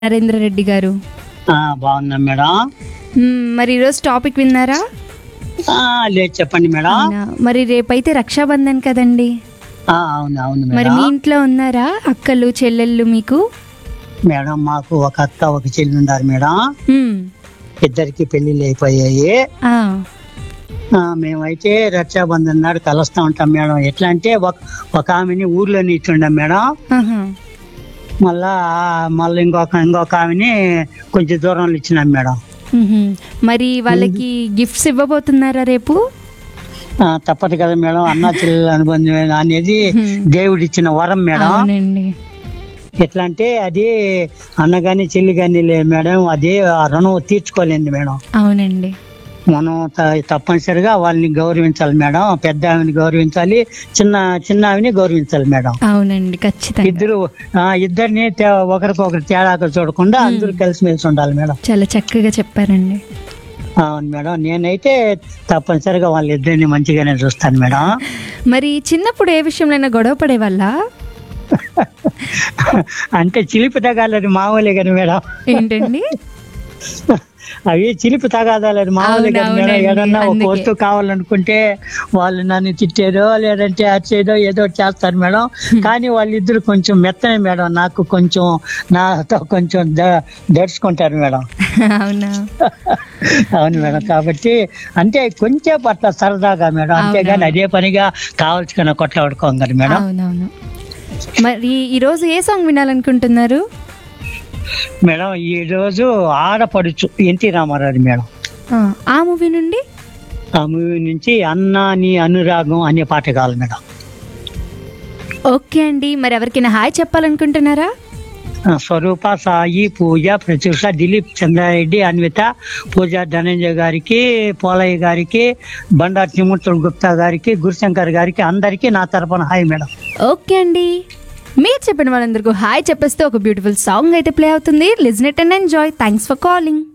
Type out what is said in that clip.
నరేంద్ర రెడ్డి గారు ఆ, బాగున్నాం మేడం మ్మ్, మరి ఈరోజు టాపిక్ విన్నారా ఆ, లేదు చెప్పండి మేడం అవునా? మరి రేపైతే రక్షాబంధన్ కదండి ఆ, అవును అవును మరి మేడం మీ ఇంట్లో ఉన్నారా అక్కలు చెల్లెళ్ళు మీకు మేడం మాకు ఒక అక్క ఒక చెల్లి ఉన్నారు మేడం మ్మ్. ఇద్దరికి పెళ్లిళ్ళు అయిపోయాయి ఆ, ఆ, మేమైతే రక్షాబంధన్ నాడు కలుస్తూ ఉంటాం మేడం ఎట్లా అంటే ఒక ఒక ఆమెని ఊర్లో ఇచ్చిండాం మేడం ఆహా. మళ్ళా మళ్ళీ ఇంకొక ఇంకొక ఆమెని కొంచెం దూరంలో ఇచ్చినాం మేడం మ్మ్. మరి వాళ్ళకి గిఫ్ట్స్ ఇవ్వబోతున్నారా రేపు ఆ, తప్పదు కదా మేడం అన్న చెల్లెల అనుబంధం అనేది మ్మ్. దేవుడు ఇచ్చిన వరం మేడం అవునండి ఎట్లా అంటే అది అన్న గాని చెల్లి గాని లేదు మేడం అదే ఆ రుణం తీర్చుకోలేంది మేడం అవునండి మనం త- తప్పనిసరిగా వాళ్ళని గౌరవించాలి మేడం పెద్ద ఆమెని గౌరవించాలి చిన్న చిన్న ఆమెని గౌరవించాలి మేడం అవునండి ఖచ్చితంగా ఇద్దరు ఆ, ఇద్దరిని తే- ఒకరికొకరు తేడాగా చూడకుండా అందరూ కలిసిమెలిసి ఉండాలి మేడం చాలా చక్కగా చెప్పారండి అవును మేడం నేనైతే తప్పనిసరిగా వాళ్ళ ఇద్దరిని మంచిగానే చూస్తాను మేడం మరి చిన్నప్పుడు ఏ విషయంలో గొడవ పడే వాళ్ళ అంటే చిలిపి తగాలని మామూలే కదా మేడం ఏంటండి అవి చిలిపి తగాదాలని మామూలే కదా మేడం అవునవునండి, ఏదన్నా ఒక అందుకే. వస్తువు కావాలనుకుంటే వాళ్ళు నన్ను తిట్టేదో లేదంటే అరిచేదో ఏదో ఒకటి చేస్తారు మేడం కానీ వాళ్ళిద్దరు కొంచెం మెత్తనే మేడం నాకు కొంచెం నాతో కొంచెం ద- దడుచుకుంటారు మేడం అవునా అవును మేడం కాబట్టి అంటే కొంచెం పట్ల సరదాగా మేడం అంతేగాని అదే పనిగా కావాల్సిన కొట్లాడుకోం కదా మేడం అవునవును మరి ఈరోజు ఏ సాంగ్ వినాలనుకుంటున్నారు మేడం ఈ రోజు ఆడపడుచు ఎన్టీ రామారావు మేడం ఆ, ఆ మూవీ నుండి ఆ మూవీ నుంచి అన్నా నీ అనురాగం అనే పాట కావాలి మేడం ఓకే అండి మరి ఎవరికైనా హాయ్ చెప్పాలనుకుంటున్నారా ఆ, స్వరూప సాయి పూజ ప్రత్యూష దిలీప్ చంద్రారెడ్డి అన్విత పూజ ధనంజయ గారికి పోలయ్య గారికి బండారు తిమ్మూర్తుడు గుప్తా గారికి గురుశంకర్ గారికి అందరికీ నా తరపున హాయ్ మేడం ఓకే అండి మీరు చెప్పిన వాళ్ళందరికీ హాయ్ చెప్పేస్తే ఒక బ్యూటిఫుల్ సాంగ్ అయితే ప్లే అవుతుంది listen it and enjoy thanks for calling